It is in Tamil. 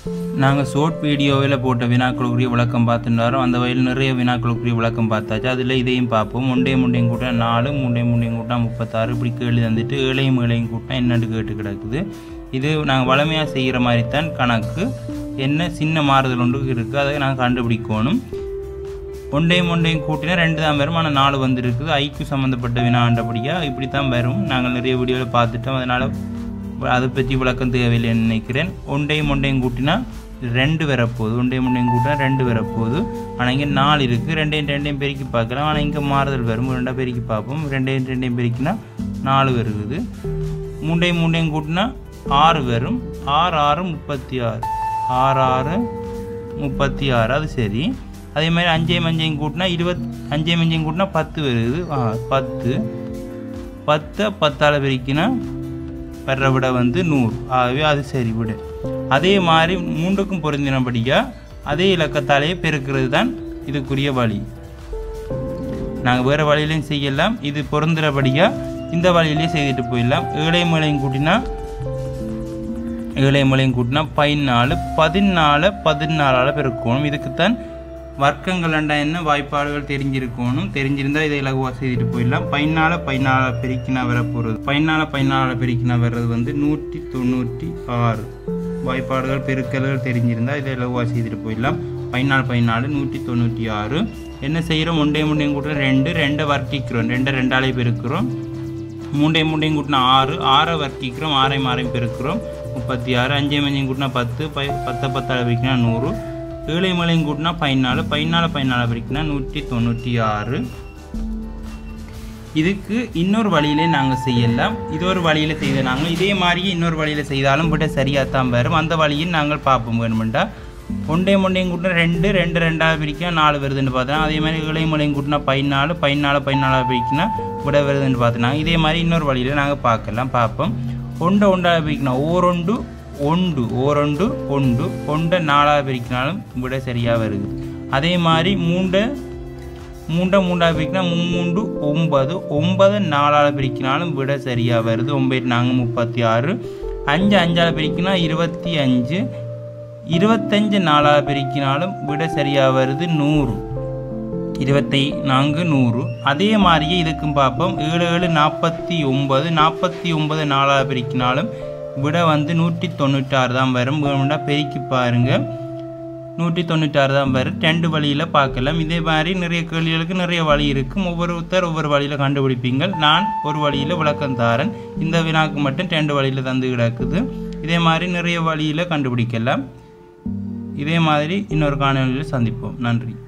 நாங்கள் ஷார்ட் வீடியோவில் போட்ட வினாக்களுக்குரிய விளக்கம் பார்த்துட்டு அந்த வயலில் நிறைய வினாக்களுக்குரிய விளக்கம் பார்த்தாச்சு அதில் இதையும் பார்ப்போம் முண்டே முண்டையும் கூட்டம் நாலு முண்டே முண்டையும் கூட்டம் முப்பத்தாறு இப்படி கேள்வி தந்துட்டு ஏழையும் ஏழையும் கூட்டம் என்னன்னு கேட்டு கிடக்குது இது நாங்கள் வளமையாக செய்கிற மாதிரி தான் கணக்கு என்ன சின்ன மாறுதல் ஒன்று இருக்குது அதை நாங்கள் கண்டுபிடிக்கணும் ஒன்றையும் ஒன்றையும் கூட்டினா ரெண்டு தான் வரும் ஆனால் நாலு வந்துருக்குது ஐக்கு சம்மந்தப்பட்ட வினாண்டபடியாக இப்படி தான் வரும் நாங்கள் நிறைய வீடியோவில் பார்த்துட்டோம் அதனால் அதை பற்றி விளக்கம் தேவையில்லைன்னு நினைக்கிறேன் ஒன்றையும் ஒன்றையும் கூட்டினா ரெண்டு வரப்போகுது ஒன்றையும் ஒன்றையும் கூட்டினா ரெண்டு வரப்போகுது ஆனால் இங்கே நாலு இருக்குது ரெண்டையும் ரெண்டையும் பெருக்கி பார்க்கலாம் ஆனால் இங்கே மாறுதல் வரும் ரெண்டாக பெருக்கி பார்ப்போம் ரெண்டையும் ரெண்டையும் பெருக்கினா நாலு வருகுது மூண்டையும் மூண்டையும் கூட்டினா ஆறு வரும் ஆறு ஆறு முப்பத்தி ஆறு ஆறு ஆறு முப்பத்தி ஆறு அது சரி அதே மாதிரி அஞ்சையும் அஞ்சையும் கூட்டினா இருபத் அஞ்சையும் அஞ்சையும் கூட்டினா பத்து வருது ஆ பத்து பத்தை பத்தால் பெருக்கினா வர்ற விட வந்து நூறு ஆகவே அது சரி விடு அதே மாதிரி மூன்றுக்கும் பொருந்தினபடியாக அதே இலக்கத்தாலேயே பெருக்கிறது தான் இதுக்குரிய வழி நாங்கள் வேறு வழியிலையும் செய்யலாம் இது பொருந்துறபடியாக இந்த வழியிலேயே செய்துட்டு போயிடலாம் ஏழை மேலையும் கூட்டினா ஏழை மலையும் கூட்டினா பதினாலு பதினாலு பதினாலால் பெருக்கணும் இதுக்குத்தான் வர்க்கங்கள் ரெண்டா என்ன வாய்ப்பாடுகள் தெரிஞ்சிருக்கணும் தெரிஞ்சிருந்தா இதை இலகுவாக செய்துட்டு போயிடலாம் பதினாலு பதினாலு பெருக்கினா வர போகிறது பதினாலு பதினாலு பெருக்கினா வர்றது வந்து நூற்றி தொண்ணூற்றி ஆறு வாய்ப்பாடுகள் பெருக்கல்கள் தெரிஞ்சிருந்தா இதை இலகுவாக செய்துட்டு போயிடலாம் பதினாலு பதினாலு நூற்றி தொண்ணூற்றி ஆறு என்ன செய்கிறோம் ஒன்றையும் முண்டையும் கூட்ட ரெண்டு ரெண்டை வர்க்கிக்கிறோம் ரெண்டை ரெண்டாலே பெருக்கிறோம் மூண்டையும் மூண்டையும் கூட்டினா ஆறு ஆறை வர்க்கிக்கிறோம் ஆறையும் ஆறையும் பெருக்கிறோம் முப்பத்தி ஆறு அஞ்சையும் அஞ்சையும் கூட்டினா பத்து பை பத்தை பத்தால் பிரிக்கினா நூறு ஏழை மலையும் கூட்டினா பதினாலு பதினாலு பதினாலு பிரிக்கினா நூற்றி தொண்ணூற்றி ஆறு இதுக்கு இன்னொரு வழியிலே நாங்கள் செய்யலாம் இது ஒரு வழியில் செய்த நாங்கள் இதே மாதிரியே இன்னொரு வழியில் செய்தாலும் விட சரியாக தான் வரும் அந்த வழியில் நாங்கள் பார்ப்போம் வேணுமெண்டா ஒன்றையும் ஒன்றையும் கூட்டினா ரெண்டு ரெண்டு ரெண்டாவது பிரிக்கினா நாலு வருதுன்னு பார்த்தோம் அதே மாதிரி ஏழை மலையும் கூட்டினா பதினாலு பதினாலு பதினாலாவது பிரிக்கினா விட வருதுன்னு பார்த்தோன்னா இதே மாதிரி இன்னொரு வழியில் நாங்கள் பார்க்கலாம் பார்ப்போம் ஒண்டை ஒன்றாவது பிரிக்கணும் ஓரொண்டு ஒண்டு ஓரொண்டு ஒண்டு ஒண்டை நாலாவது பிரிக்கினாலும் விட சரியாக வருது அதே மாதிரி மூண்டை மூண்டை மூண்டாவது பிரிக்கினா மும்மூண்டு ஒன்பது ஒன்பது நாலாவது பிரிக்கினாலும் விட சரியாக வருது ஒம்பது நாங்கள் முப்பத்தி ஆறு அஞ்சு அஞ்சாவது பிரிக்கினா இருபத்தி அஞ்சு இருபத்தஞ்சு நாலாவது பிரிக்கினாலும் விட சரியாக வருது நூறு இருபத்தி நான்கு நூறு அதே மாதிரியே இதுக்கும் பார்ப்போம் ஏழு ஏழு நாற்பத்தி ஒம்பது நாற்பத்தி ஒம்பது நாலாவது பெருக்கினாலும் விட வந்து நூற்றி தொண்ணூற்றாறு தான் வரும் வேணும்னா பெருக்கி பாருங்கள் நூற்றி தொண்ணூற்றாறு தான் வரும் ரெண்டு வழியில் பார்க்கலாம் இதே மாதிரி நிறைய கேள்விகளுக்கு நிறைய வழி இருக்கும் ஒவ்வொருத்தர் ஒவ்வொரு வழியில் கண்டுபிடிப்பீங்கள் நான் ஒரு வழியில் விளக்கம் தாரேன் இந்த வினாக்கு மட்டும் ரெண்டு வழியில் தந்து கிடக்குது இதே மாதிரி நிறைய வழியில் கண்டுபிடிக்கலாம் இதே மாதிரி இன்னொரு காணொலியில் சந்திப்போம் நன்றி